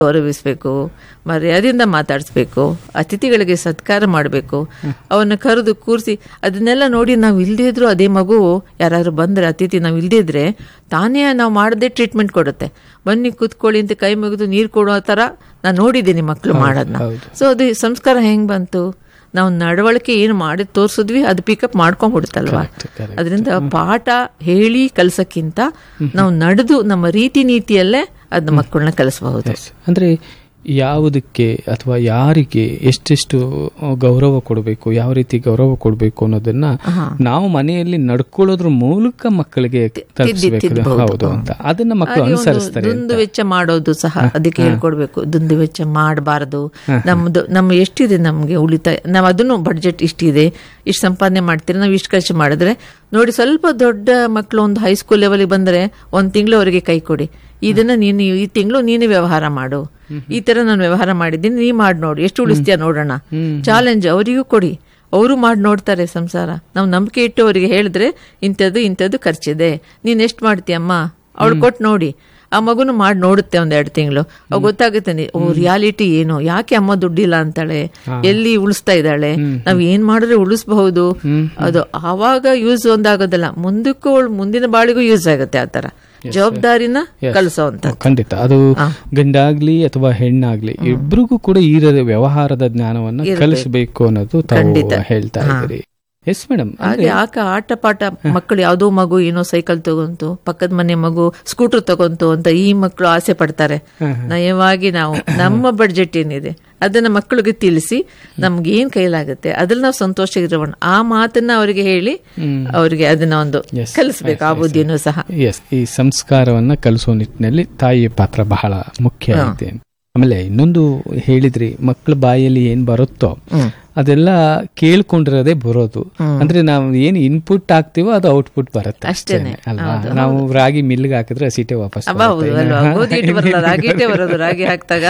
ಗೌರವಿಸಬೇಕು ಮರ್ಯಾದೆಯಿಂದ ಮಾತಾಡಿಸ್ಬೇಕು ಅತಿಥಿಗಳಿಗೆ ಸತ್ಕಾರ ಮಾಡಬೇಕು ಅವನ್ನ ಕರೆದು ಕೂರಿಸಿ ಅದನ್ನೆಲ್ಲ ನೋಡಿ ನಾವು ಇಲ್ಲದೇ ಇದ್ರು ಅದೇ ಮಗು ಯಾರಾದ್ರೂ ಬಂದ್ರೆ ಅತಿಥಿ ನಾವು ಇಲ್ಲದೇ ಇದ್ರೆ ತಾನೇ ನಾವು ಮಾಡದೆ ಟ್ರೀಟ್ಮೆಂಟ್ ಕೊಡುತ್ತೆ ಬನ್ನಿ ಕೂತ್ಕೊಳ್ಳಿ ಅಂತ ಕೈ ಮುಗಿದು ನೀರು ಕೊಡೋ ಥರ ನಾನು ನೋಡಿದ್ದೀನಿ ಮಕ್ಕಳು ಮಾಡೋದನ್ನ ಸೊ ಅದು ಸಂಸ್ಕಾರ ಹೆಂಗ್ ಬಂತು ನಾವು ನಡವಳಿಕೆ ಏನು ಮಾಡಿ ತೋರಿಸಿದ್ವಿ ಅದು ಪಿಕಪ್ ಮಾಡ್ಕೊಂಡ್ಬಿಡುತ್ತಲ್ವಾ ಅದರಿಂದ ಪಾಠ ಹೇಳಿ ಕಲ್ಸಕ್ಕಿಂತ ನಾವು ನಡೆದು ನಮ್ಮ ರೀತಿ ನೀತಿಯಲ್ಲೇ ಅದನ್ನ ಮಕ್ಕಳನ್ನ ಕಲಿಸಬಹುದು ಅಂದ್ರೆ ಯಾವುದಕ್ಕೆ ಅಥವಾ ಯಾರಿಗೆ ಎಷ್ಟೆಷ್ಟು ಗೌರವ ಕೊಡಬೇಕು ಯಾವ ರೀತಿ ಗೌರವ ಕೊಡಬೇಕು ಅನ್ನೋದನ್ನ ನಾವು ಮನೆಯಲ್ಲಿ ನಡ್ಕೊಳ್ಳೋದ್ರ ಮೂಲಕ ಮಕ್ಕಳಿಗೆ ತಲುಪಿಸಬೇಕು ಹೌದು ಅಂತ ಅದನ್ನ ಮಕ್ಕಳು ಅನುಸರಿಸ್ತಾರೆ ದುಂದು ವೆಚ್ಚ ಮಾಡೋದು ಸಹ ಅದಕ್ಕೆ ಹೇಳ್ಕೊಡ್ಬೇಕು ದುಂದು ವೆಚ್ಚ ಮಾಡಬಾರದು ನಮ್ದು ನಮ್ಮ ಎಷ್ಟಿದೆ ನಮ್ಗೆ ಉಳಿತಾಯ ನಾವು ಅದನ್ನು ಬಡ್ಜೆಟ್ ಇಷ್ಟಿದೆ ಇಷ್ಟು ಸಂಪಾದನೆ ಮಾಡ್ತೀರಿ ನಾವು ಇಷ್ಟು ಖರ್ಚು ಮಾಡಿದ್ರೆ ನೋಡಿ ಸ್ವಲ್ಪ ದೊಡ್ಡ ಮಕ್ಕಳು ಒಂದು ಹೈಸ್ಕೂಲ್ ಲೆವೆಲ್ಗೆ ಬಂದ್ರೆ ಒಂದ್ ತಿಂಗಳು ಅವರಿಗೆ ಕೈ ಕೊಡಿ ಇದನ್ನ ನೀನು ಈ ತಿಂಗಳು ನೀನು ವ್ಯವಹಾರ ಮಾಡು ಈ ತರ ನಾನು ವ್ಯವಹಾರ ಮಾಡಿದ್ದೀನಿ ನೀ ಮಾಡಿ ನೋಡು ಎಷ್ಟು ಉಳಿಸ್ತೀಯ ನೋಡೋಣ ಚಾಲೆಂಜ್ ಅವರಿಗೂ ಕೊಡಿ ಅವರು ಮಾಡಿ ನೋಡ್ತಾರೆ ಸಂಸಾರ ನಾವು ನಂಬಿಕೆ ಇಟ್ಟು ಅವರಿಗೆ ಹೇಳಿದ್ರೆ ಇಂಥದ್ದು ಇಂಥದ್ದು ಖರ್ಚಿದೆ ನೀನ್ ಎಷ್ಟು ಮಾಡ್ತೀಯಮ್ಮ ಅವಳು ಕೊಟ್ಟು ನೋಡಿ ಆ ಮಗುನು ಮಾಡಿ ನೋಡುತ್ತೆ ಒಂದ್ ಎರಡು ತಿಂಗಳು ಅವಾಗ ಗೊತ್ತಾಗುತ್ತೆ ನೀ- ಓ ರಿಯಾಲಿಟಿ ಏನು ಯಾಕೆ ಅಮ್ಮ ದುಡ್ಡಿಲ್ಲ ಅಂತಾಳೆ ಎಲ್ಲಿ ಉಳಿಸ್ತಾ ಇದ್ದಾಳೆ ನಾವ್ ಏನ್ ಮಾಡಿದ್ರೆ ಉಳಿಸಬಹುದು ಅದು ಆವಾಗ ಯೂಸ್ ಒಂದಾಗೋದಲ್ಲ ಮುಂದಕ್ಕೂ ಅವ್ಳ್ ಮುಂದಿನ ಬಾಳಿಗೂ ಯೂಸ್ ಆಗುತ್ತೆ ಆ ತರ ಜವಾಬ್ದಾರಿನ ಕಲಿಸೋ ಅಂತ ಖಂಡಿತ ಅದು ಗಂಡಾಗ್ಲಿ ಅಥವಾ ಹೆಣ್ಣಾಗ್ಲಿ ಇಬ್ರಿಗೂ ಕೂಡ ಈ ರ- ವ್ಯವಹಾರದ ಜ್ಞಾನವನ್ನ ಕಲಿಸಬೇಕು ಅನ್ನೋದು ತಾವು ಹೇಳ್ತಾ ಇದ್ದೀರಿ ಎಸ್ ಮೇಡಮ್ ಹಾಗೆ ಆಕ ಆಟ ಪಾಠ ಮಕ್ಕಳು ಯಾವ್ದೋ ಮಗು ಏನೋ ಸೈಕಲ್ ತಗೊಂತು ಪಕ್ಕದ ಮನೆ ಮಗು ಸ್ಕೂಟರ್ ತಗೊಂತು ಅಂತ ಈ ಮಕ್ಕಳು ಆಸೆ ಪಡ್ತಾರೆ ನಯವಾಗಿ ನಾವು ನಮ್ಮ ಬಡ್ಜೆಟ್ ಏನಿದೆ ಅದನ್ನ ಮಕ್ಕಳಿಗೆ ತಿಳಿಸಿ ನಮ್ಗೆ ಏನ್ ಕೈಲಾಗುತ್ತೆ ಅದ್ರಲ್ಲಿ ನಾವು ಸಂತೋಷ ಇರೋಣ ಆ ಮಾತನ್ನ ಅವರಿಗೆ ಹೇಳಿ ಅವರಿಗೆ ಅದನ್ನ ಒಂದು ಕಲಿಸ್ಬೇಕು ಆ ಬುದ್ಧಿನೂ ಸಹ ಎಸ್ ಈ ಸಂಸ್ಕಾರವನ್ನ ಕಲಿಸೋ ನಿಟ್ಟಿನಲ್ಲಿ ತಾಯಿಯ ಪಾತ್ರ ಬಹಳ ಮುಖ್ಯ ಐತೆ ಆಮೇಲೆ ಇನ್ನೊಂದು ಹೇಳಿದ್ರಿ ಮಕ್ಕಳ ಬಾಯಲ್ಲಿ ಏನ್ ಬರುತ್ತೋ ಅದೆಲ್ಲ ಕೇಳ್ಕೊಂಡಿರೋದೇ ಬರೋದು ಅಂದ್ರೆ ನಾವು ಏನ್ ಇನ್ಪುಟ್ ಹಾಕ್ತಿವೋ ಅದು ಔಟ್ಪುಟ್ ಬರುತ್ತೆ ಅಷ್ಟೇನೆ. ಅಲ್ವಾ ನಾವು ರಾಗಿ ಮಿಲ್ಗೆ ಹಾಕಿದ್ರೆ ಸೀಟೆ ವಾಪಸ್ ಅಬ್ಬಾ, ಹೌದು ಅಲ್ವಾ ಗೋಧಿ ಹಿಟ್ಟು ಬರಲ್ಲ ರಾಗಿ ಹಿಟ್ಟೇ ಬರೋದು ರಾಗಿ ಹಾಕ್ದಾಗ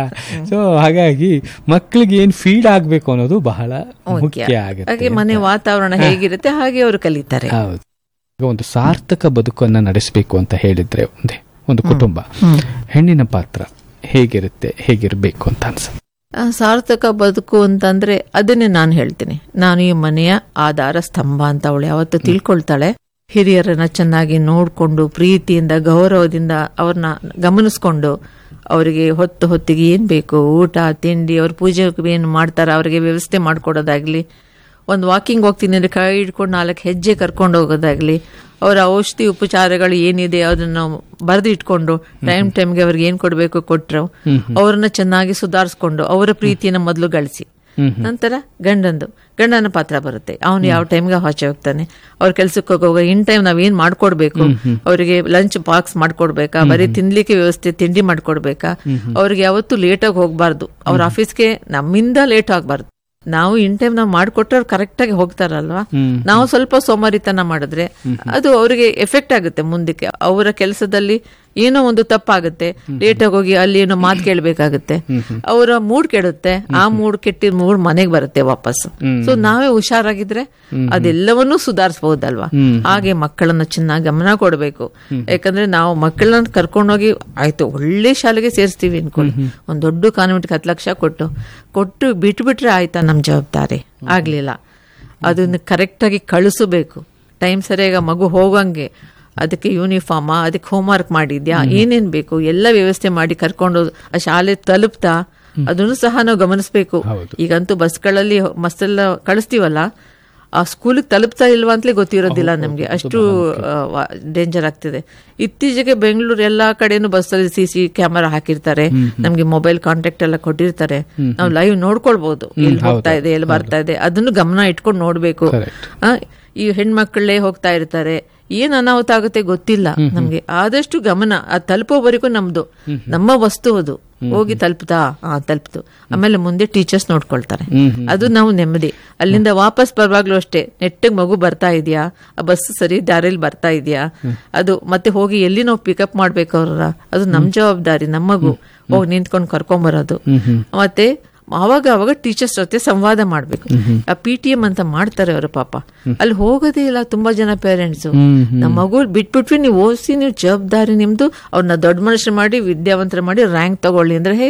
ಸೊ ಹಾಗಾಗಿ ಮಕ್ಕಳಿಗೆ ಏನ್ ಫೀಡ್ ಆಗ್ಬೇಕು ಅನ್ನೋದು ಬಹಳ ಮುಖ್ಯ ಆಗುತ್ತೆ ಹಾಗೆ ಮನೆ ವಾತಾವರಣ ಹೇಗಿರುತ್ತೆ ಹಾಗೆ ಅವರು ಕಲಿತಾರೆ ಹೌದು ಈಗ ಒಂದು ಸಾರ್ಥಕ ಬದುಕನ್ನ ನಡೆಸಬೇಕು ಅಂತ ಹೇಳಿದ್ರೆ ಒಂದೇ ಒಂದು ಕುಟುಂಬ ಹೆಣ್ಣಿನ ಪಾತ್ರ ಹೇಗಿರುತ್ತೆ ಹೇಗಿರ್ಬೇಕು ಅಂತ ಅನ್ಸುತ್ತೆ ಆ, ಸಾರ್ಥಕ ಬದುಕು ಅಂತಂದ್ರೆ ಅದನ್ನೇ ನಾನು ಹೇಳ್ತೀನಿ ನಾನು ಈ ಮನೆಯ ಆಧಾರ ಸ್ತಂಭ ಅಂತ ಅವಳು ಯಾವತ್ತು ತಿಳ್ಕೊಳ್ತಾಳೆ ಹಿರಿಯರನ್ನ ಚೆನ್ನಾಗಿ ನೋಡ್ಕೊಂಡು ಪ್ರೀತಿಯಿಂದ ಗೌರವದಿಂದ ಅವ್ರನ್ನ ಗಮನಿಸ್ಕೊಂಡು ಅವರಿಗೆ ಹೊತ್ತು ಹೊತ್ತಿಗೆ ಏನ್ ಬೇಕು ಊಟ ತಿಂಡಿ ಅವ್ರ ಪೂಜೆ ಏನು ಮಾಡ್ತಾರ ಅವರಿಗೆ ವ್ಯವಸ್ಥೆ ಮಾಡ್ಕೊಡೋದಾಗ್ಲಿ ಒಂದು ವಾಕಿಂಗ್ ಹೋಗ್ತೀನಿ ಅಂದ್ರೆ ಕೈ ಹಿಡ್ಕೊಂಡು ನಾಲ್ಕು ಹೆಜ್ಜೆ ಕರ್ಕೊಂಡು ಹೋಗೋದಾಗ್ಲಿ ಅವರ ಔಷಧಿ ಉಪಚಾರಗಳು ಏನಿದೆ ಅದನ್ನ ಬರೆದು ಇಟ್ಕೊಂಡು ಟೈಮ್ ಟೈಮ್ಗೆ ಅವ್ರಿಗೆ ಏನ್ ಕೊಡಬೇಕು ಕೊಟ್ರು ಅವ್ರನ್ನ ಚೆನ್ನಾಗಿ ಸುಧಾರಿಸ್ಕೊಂಡು ಅವರ ಪ್ರೀತಿಯನ್ನ ಮೊದಲು ಗಳಿಸಿ ನಂತರ ಗಂಡಂದು ಗಂಡನ ಪಾತ್ರ ಬರುತ್ತೆ ಅವನು ಯಾವ ಟೈಮ್ಗೆ ಆಚೆ ಹೋಗ್ತಾನೆ ಅವ್ರ ಕೆಲ್ಸಕ್ಕೆ ಹೋಗುವಾಗ ಇನ್ ಟೈಮ್ ನಾವ್ ಏನ್ ಮಾಡ್ಕೊಡ್ಬೇಕು ಅವರಿಗೆ ಲಂಚ್ ಬಾಕ್ಸ್ ಮಾಡ್ಕೊಡ್ಬೇಕಾ ಬರೀ ತಿನ್ಲಿಕ್ಕೆ ವ್ಯವಸ್ಥೆ ತಿಂಡಿ ಮಾಡ್ಕೊಡ್ಬೇಕಾ ಅವ್ರಿಗೆ ಯಾವತ್ತೂ ಲೇಟಾಗಿ ಹೋಗ್ಬಾರ್ದು ಅವ್ರ ಆಫೀಸ್ಗೆ ನಮ್ಮಿಂದ ಲೇಟ್ ಆಗ್ಬಾರ್ದು ನಾವು ಇನ್ ಟೈಮ್ ನಾವು ಮಾಡ್ಕೊಟ್ರೆ ಅವ್ರು ಕರೆಕ್ಟ್ ಆಗಿ ಹೋಗ್ತಾರಲ್ವಾ ನಾವು ಸ್ವಲ್ಪ ಸೋಮಾರಿತನ ಮಾಡಿದ್ರೆ ಅದು ಅವರಿಗೆ ಎಫೆಕ್ಟ್ ಆಗುತ್ತೆ ಮುಂದಕ್ಕೆ ಅವರ ಕೆಲಸದಲ್ಲಿ ಏನೋ ಒಂದು ತಪ್ಪಾಗುತ್ತೆ ಲೇಟ್ ಆಗಿ ಹೋಗಿ ಅಲ್ಲಿ ಏನೋ ಮಾತು ಕೇಳಬೇಕಾಗುತ್ತೆ ಅವರ ಮೂಡ್ ಕೆಡುತ್ತೆ ಆ ಮೂಡ್ ಕೆಟ್ಟಿದ ಮೂಡ್ ಮನೆಗೆ ಬರುತ್ತೆ ವಾಪಸ್ ಸೊ ನಾವೇ ಹುಷಾರಾಗಿದ್ರೆ ಅದೆಲ್ಲವನ್ನೂ ಸುಧಾರಿಸಬಹುದಲ್ವಾ ಹಾಗೆ ಮಕ್ಕಳನ್ನ ಚೆನ್ನಾಗಿ ಗಮನ ಕೊಡಬೇಕು ಯಾಕಂದ್ರೆ ನಾವು ಮಕ್ಕಳನ್ನ ಕರ್ಕೊಂಡೋಗಿ ಆಯ್ತು ಒಳ್ಳೆ ಶಾಲೆಗೆ ಸೇರಿಸ್ತೀವಿ ಅನ್ಕೊಳ್ಳಿ ಒಂದ್ ದೊಡ್ಡ ಕಾನ್ವೆಂಟ್ಗೆ ಹತ್ತು ಲಕ್ಷ ಕೊಟ್ಟು ಕೊಟ್ಟು ಬಿಟ್ಬಿಟ್ರೆ ಆಯ್ತಾ ನಮ್ ಜವಾಬ್ದಾರಿ ಆಗ್ಲಿಲ್ಲ ಅದನ್ನ ಕರೆಕ್ಟಾಗಿ ಕಳಿಸಬೇಕು ಟೈಮ್ ಸರಿಯಾಗಿ ಆ ಮಗು ಹೋಗಂಗೆ ಅದಕ್ಕೆ ಯೂನಿಫಾರ್ಮ ಅದಕ್ಕೆ ಹೋಮ್ವರ್ಕ್ ಮಾಡಿದ್ಯಾ ಏನೇನ್ ಬೇಕು ಎಲ್ಲ ವ್ಯವಸ್ಥೆ ಮಾಡಿ ಕರ್ಕೊಂಡು ಆ ಶಾಲೆ ತಲುಪ್ತಾ ಅದನ್ನು ಸಹ ನಾವು ಗಮನಿಸಬೇಕು ಈಗಂತೂ ಬಸ್ಗಳಲ್ಲಿ ಮಸ್ತೆಲ್ಲ ಕಳಿಸ್ತೀವಲ್ಲ ಆ ಸ್ಕೂಲಿಗೆ ತಲುಪ್ತಾ ಇಲ್ವಾ ಅಂತಲೇ ಗೊತ್ತಿರೋದಿಲ್ಲ ನಮ್ಗೆ ಅಷ್ಟು ಡೇಂಜರ್ ಆಗ್ತಿದೆ ಇತ್ತೀಚೆಗೆ ಬೆಂಗಳೂರು ಎಲ್ಲಾ ಕಡೆನೂ ಬಸ್ಸಲ್ಲಿ ಸಿ ಸಿ ಕ್ಯಾಮರಾ ಹಾಕಿರ್ತಾರೆ ನಮ್ಗೆ ಮೊಬೈಲ್ ಕಾಂಟ್ಯಾಕ್ಟ್ ಎಲ್ಲ ಕೊಟ್ಟಿರ್ತಾರೆ ನಾವು ಲೈವ್ ನೋಡ್ಕೊಳ್ಬಹುದು ಎಲ್ಲಿ ಹೋಗ್ತಾ ಇದೆ ಎಲ್ಲಿ ಬರ್ತಾ ಇದೆ ಅದನ್ನು ಗಮನ ಇಟ್ಕೊಂಡು ನೋಡ್ಬೇಕು ಆ, ಈ ಹೆಣ್ಮಕ್ಳೇ ಹೋಗ್ತಾ ಇರ್ತಾರೆ ಏನ್ ಅನಾಹುತ ಆಗುತ್ತೆ ಗೊತ್ತಿಲ್ಲ ನಮ್ಗೆ ಆದಷ್ಟು ಗಮನ ಅದು ತಲುಪೋವರೆಗೂ ನಮ್ದು ನಮ್ಮ ವಸ್ತು ಅದು ಹೋಗಿ ತಲುಪ್ತಾ ಆ ತಲುಪ್ತು ಆಮೇಲೆ ಮುಂದೆ ಟೀಚರ್ಸ್ ನೋಡ್ಕೊಳ್ತಾರೆ ಅದು ನಾವು ನೆಮ್ಮದಿ ಅಲ್ಲಿಂದ ವಾಪಸ್ ಬರುವಾಗ್ಲೂ ಅಷ್ಟೇ ನೆಟ್ಟಗ್ ಮಗು ಬರ್ತಾ ಇದೆಯಾ ಆ ಬಸ್ ಸರಿ ದಾರಿಯಲ್ಲಿ ಬರ್ತಾ ಇದೆಯಾ ಅದು ಮತ್ತೆ ಹೋಗಿ ಎಲ್ಲಿ ನಾವು ಪಿಕಪ್ ಮಾಡ್ಬೇಕು ಅವ್ರ ಅದು ನಮ್ ಜವಾಬ್ದಾರಿ ನಮ್ಮ ಮಗು ಹೋಗಿ ನಿಂತ್ಕೊಂಡು ಕರ್ಕೊಂಬರೋದು ಮತ್ತೆ ಅವಾಗ ಅವಾಗ ಟೀಚರ್ಸ್ ಜೊತೆ ಸಂವಾದ ಮಾಡ್ಬೇಕು ಆ ಪಿ ಟಿ ಎಂ ಅಂತ ಮಾಡ್ತಾರೆ ಅವರು ಪಾಪ ಅಲ್ಲಿ ಹೋಗೋದೇ ಇಲ್ಲ ತುಂಬಾ ಜನ ಪೇರೆಂಟ್ಸ್ ನಮ್ಮ ಮಗು ಬಿಟ್ಬಿಟ್ವಿ ನೀವು ಓದಿಸಿ ನೀವು ಜವಾಬ್ದಾರಿ ನಿಮ್ದು ಅವ್ರನ್ನ ದೊಡ್ಡ ಮನುಷ್ಯರು ಮಾಡಿ ವಿದ್ಯಾವಂತರ ಮಾಡಿ ರ್ಯಾಂಕ್ ತಗೊಳ್ಳಿ ಅಂದ್ರೆ